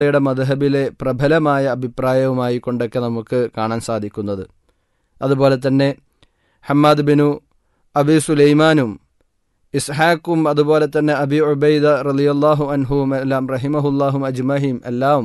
യുടെ മദ്ഹബിലെ പ്രബലമായ അഭിപ്രായവുമായി കൊണ്ടൊക്കെ നമുക്ക് കാണാൻ സാധിക്കുന്നത് അതുപോലെ തന്നെ ഹമ്മാദ് ബിനു അബി സുലൈമാനും ഇസ്ഹാക്കും അതുപോലെ തന്നെ അബി ഉബൈദ റലിയല്ലാഹു അൻഹുവും എല്ലാം റഹിമഹുല്ലാഹും അജ്മഹിം എല്ലാം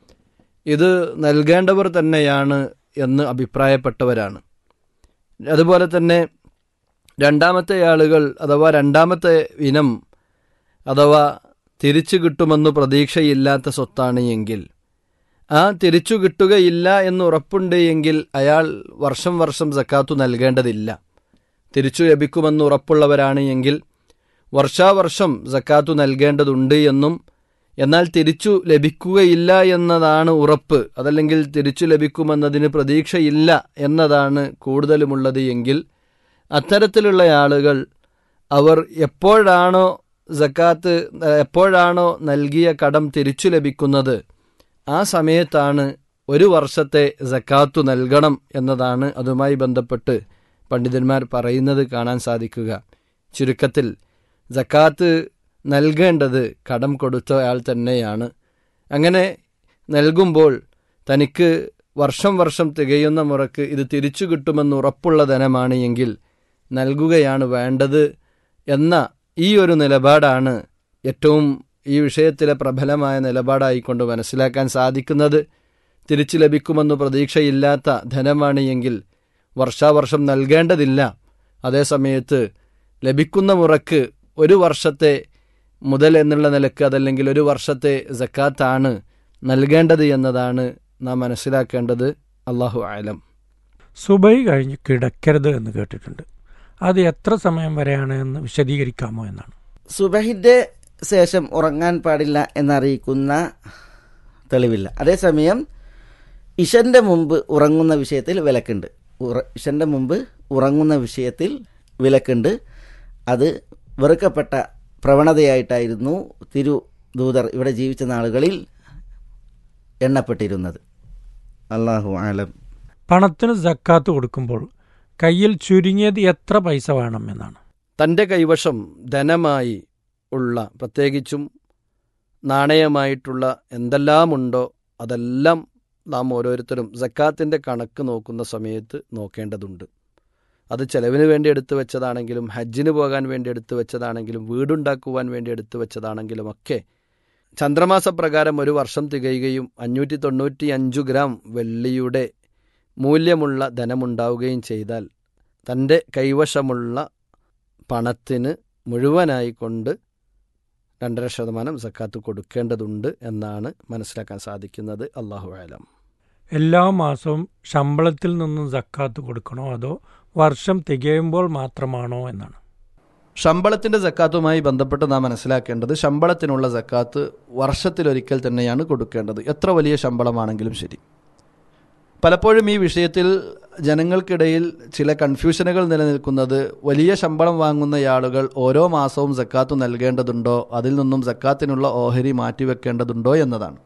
ഇത് നൽകേണ്ടവർ തന്നെയാണ് എന്ന് അഭിപ്രായപ്പെട്ടവരാണ് അതുപോലെ തന്നെ രണ്ടാമത്തെ ആളുകൾ അഥവാ രണ്ടാമത്തെ ഇനം അഥവാ തിരിച്ചു കിട്ടുമെന്ന് പ്രതീക്ഷയില്ലാത്ത സ്വത്താണ് എങ്കിൽ ആ തിരിച്ചു കിട്ടുകയില്ല എന്ന് ഉറപ്പുണ്ട് എങ്കിൽ അയാൾ വർഷം വർഷം സക്കാത്തു നൽകേണ്ടതില്ല തിരിച്ചു ലഭിക്കുമെന്ന് ഉറപ്പുള്ളവരാണ് എങ്കിൽ വർഷാവർഷം സക്കാത്തു നൽകേണ്ടതുണ്ട് എന്നും എന്നാൽ തിരിച്ചു ലഭിക്കുകയില്ല എന്നതാണ് ഉറപ്പ് അതല്ലെങ്കിൽ തിരിച്ചു ലഭിക്കുമെന്നതിന് പ്രതീക്ഷയില്ല എന്നതാണ് കൂടുതലുമുള്ളത് എങ്കിൽ അത്തരത്തിലുള്ള ആളുകൾ അവർ എപ്പോഴാണോ സക്കാത്ത് എപ്പോഴാണോ നൽകിയ കടം തിരിച്ചു ലഭിക്കുന്നത് ആ സമയത്താണ് ഒരു വർഷത്തെ സക്കാത്തു നൽകണം എന്നതാണ് അതുമായി ബന്ധപ്പെട്ട് പണ്ഡിതന്മാർ പറയുന്നത് കാണാൻ സാധിക്കുക ചുരുക്കത്തിൽ സക്കാത്ത് നൽകേണ്ടത് കടം കൊടുത്തയാൾ തന്നെയാണ് അങ്ങനെ നൽകുമ്പോൾ തനിക്ക് വർഷം വർഷം തികയുന്ന മുറക്ക് ഇത് തിരിച്ചു കിട്ടുമെന്ന് ഉറപ്പുള്ള ധനമാണ് എങ്കിൽ നൽകുകയാണ് വേണ്ടത് എന്ന ഈ ഒരു നിലപാടാണ് ഏറ്റവും ഈ വിഷയത്തിലെ പ്രബലമായ നിലപാടായിക്കൊണ്ട് മനസ്സിലാക്കാൻ സാധിക്കുന്നത് തിരിച്ചു ലഭിക്കുമെന്ന് പ്രതീക്ഷയില്ലാത്ത ധനമാണ് എങ്കിൽ വർഷാവർഷം നൽകേണ്ടതില്ല അതേസമയത്ത് ലഭിക്കുന്ന മുറക്ക് ഒരു വർഷത്തെ മുതൽ എന്നുള്ള നിലക്ക് അതല്ലെങ്കിൽ ഒരു വർഷത്തെ ജക്കാത്താണ് നൽകേണ്ടത് എന്നതാണ് നാം മനസ്സിലാക്കേണ്ടത് അള്ളാഹു ആലം സുബൈ കഴിഞ്ഞ് കിടക്കരുത് എന്ന് കേട്ടിട്ടുണ്ട് അത് എത്ര സമയം വരെയാണ് എന്ന് വിശദീകരിക്കാമോ എന്നാണ് സുബഹിന്റെ ശേഷം ഉറങ്ങാൻ പാടില്ല എന്നറിയിക്കുന്ന തെളിവില്ല അതേസമയം ഇഷന്റെ മുമ്പ് ഉറങ്ങുന്ന വിഷയത്തിൽ വിലക്കുണ്ട് ഉറ ഇഷന്റെ മുമ്പ് ഉറങ്ങുന്ന വിഷയത്തിൽ വിലക്കുണ്ട് അത് വെറുക്കപ്പെട്ട പ്രവണതയായിട്ടായിരുന്നു തിരുദൂതർ ഇവിടെ ജീവിച്ച നാളുകളിൽ എണ്ണപ്പെട്ടിരുന്നത് അള്ളാഹു ആലം പണത്തിന് ജക്കാത്ത് കൊടുക്കുമ്പോൾ കയ്യിൽ ചുരുങ്ങിയത് എത്ര പൈസ വേണം എന്നാണ് തൻ്റെ കൈവശം ധനമായി ഉള്ള പ്രത്യേകിച്ചും നാണയമായിട്ടുള്ള എന്തെല്ലാമുണ്ടോ അതെല്ലാം നാം ഓരോരുത്തരും ജക്കാത്തിൻ്റെ കണക്ക് നോക്കുന്ന സമയത്ത് നോക്കേണ്ടതുണ്ട് അത് ചെലവിന് വേണ്ടി എടുത്തു വെച്ചതാണെങ്കിലും ഹജ്ജിന് പോകാൻ വേണ്ടി എടുത്തു വെച്ചതാണെങ്കിലും വീടുണ്ടാക്കുവാൻ വേണ്ടി എടുത്തു വെച്ചതാണെങ്കിലും ഒക്കെ ചന്ദ്രമാസ പ്രകാരം ഒരു വർഷം തികയുകയും അഞ്ഞൂറ്റി തൊണ്ണൂറ്റി അഞ്ചു ഗ്രാം വെള്ളിയുടെ മൂല്യമുള്ള ധനമുണ്ടാവുകയും ചെയ്താൽ തൻ്റെ കൈവശമുള്ള പണത്തിന് മുഴുവനായി കൊണ്ട് രണ്ടര ശതമാനം സക്കാത്ത് കൊടുക്കേണ്ടതുണ്ട് എന്നാണ് മനസ്സിലാക്കാൻ സാധിക്കുന്നത് അള്ളാഹു ആലം എല്ലാ മാസവും ശമ്പളത്തിൽ നിന്നും ജക്കാത്ത് കൊടുക്കണോ അതോ വർഷം തികയുമ്പോൾ മാത്രമാണോ എന്നാണ് ശമ്പളത്തിന്റെ സക്കാത്തുമായി ബന്ധപ്പെട്ട് നാം മനസ്സിലാക്കേണ്ടത് ശമ്പളത്തിനുള്ള സക്കാത്ത് വർഷത്തിലൊരിക്കൽ തന്നെയാണ് കൊടുക്കേണ്ടത് എത്ര വലിയ ശമ്പളമാണെങ്കിലും ശരി പലപ്പോഴും ഈ വിഷയത്തിൽ ജനങ്ങൾക്കിടയിൽ ചില കൺഫ്യൂഷനുകൾ നിലനിൽക്കുന്നത് വലിയ ശമ്പളം വാങ്ങുന്ന ആളുകൾ ഓരോ മാസവും സക്കാത്ത് നൽകേണ്ടതുണ്ടോ അതിൽ നിന്നും സക്കാത്തിനുള്ള ഓഹരി മാറ്റിവെക്കേണ്ടതുണ്ടോ എന്നതാണ്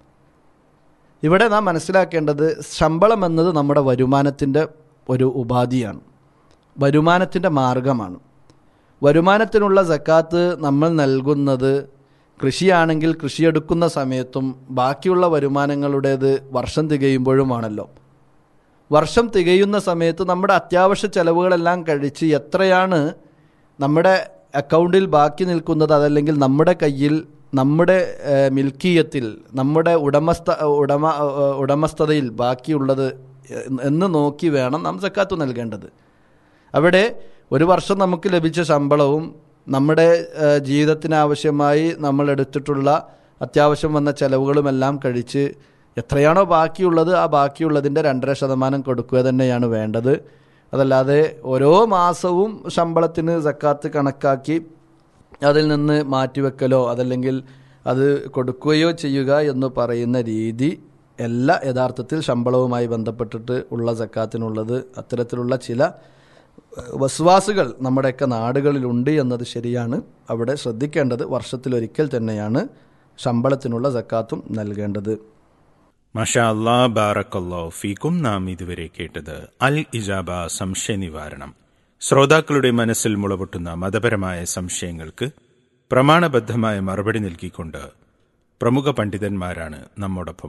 ഇവിടെ നാം മനസ്സിലാക്കേണ്ടത് ശമ്പളം എന്നത് നമ്മുടെ വരുമാനത്തിൻ്റെ ഒരു ഉപാധിയാണ് വരുമാനത്തിൻ്റെ മാർഗമാണ് വരുമാനത്തിനുള്ള സക്കാത്ത് നമ്മൾ നൽകുന്നത് കൃഷിയാണെങ്കിൽ കൃഷിയെടുക്കുന്ന സമയത്തും ബാക്കിയുള്ള വരുമാനങ്ങളുടേത് വർഷം തികയുമ്പോഴുമാണല്ലോ വർഷം തികയുന്ന സമയത്ത് നമ്മുടെ അത്യാവശ്യ ചെലവുകളെല്ലാം കഴിച്ച് എത്രയാണ് നമ്മുടെ അക്കൗണ്ടിൽ ബാക്കി നിൽക്കുന്നത് അതല്ലെങ്കിൽ നമ്മുടെ കയ്യിൽ നമ്മുടെ മിൽക്കീയത്തിൽ നമ്മുടെ ഉടമസ്ഥ ഉടമ ഉടമസ്ഥതയിൽ ബാക്കിയുള്ളത് എന്ന് നോക്കി വേണം നാം സക്കാത്ത് നൽകേണ്ടത് അവിടെ ഒരു വർഷം നമുക്ക് ലഭിച്ച ശമ്പളവും നമ്മുടെ ജീവിതത്തിനാവശ്യമായി നമ്മൾ എടുത്തിട്ടുള്ള അത്യാവശ്യം വന്ന ചെലവുകളുമെല്ലാം കഴിച്ച് എത്രയാണോ ബാക്കിയുള്ളത് ആ ബാക്കിയുള്ളതിൻ്റെ രണ്ടര ശതമാനം കൊടുക്കുക തന്നെയാണ് വേണ്ടത് അതല്ലാതെ ഓരോ മാസവും ശമ്പളത്തിന് സക്കാത്ത് കണക്കാക്കി അതിൽ നിന്ന് മാറ്റിവെക്കലോ അതല്ലെങ്കിൽ അത് കൊടുക്കുകയോ ചെയ്യുക എന്ന് പറയുന്ന രീതി എല്ലാ യഥാർത്ഥത്തിൽ ശമ്പളവുമായി ബന്ധപ്പെട്ടിട്ട് ഉള്ള സക്കാത്തിനുള്ളത് അത്തരത്തിലുള്ള ചില വസ്വാസുകൾ നമ്മുടെയൊക്കെ നാടുകളിലുണ്ട് എന്നത് ശരിയാണ് അവിടെ ശ്രദ്ധിക്കേണ്ടത് വർഷത്തിലൊരിക്കൽ തന്നെയാണ് ശമ്പളത്തിനുള്ള സക്കാത്തും നൽകേണ്ടത് മഷാ അല്ലാ ബാറക്കല്ലോ ഫീക്കും നാം ഇതുവരെ കേട്ടത് അൽ ഇജാബ സംശയ നിവാരണം ശ്രോതാക്കളുടെ മനസ്സിൽ മുളപൊട്ടുന്ന മതപരമായ സംശയങ്ങൾക്ക് പ്രമാണബദ്ധമായ മറുപടി നൽകിക്കൊണ്ട് പ്രമുഖ പണ്ഡിതന്മാരാണ് നമ്മോടൊപ്പം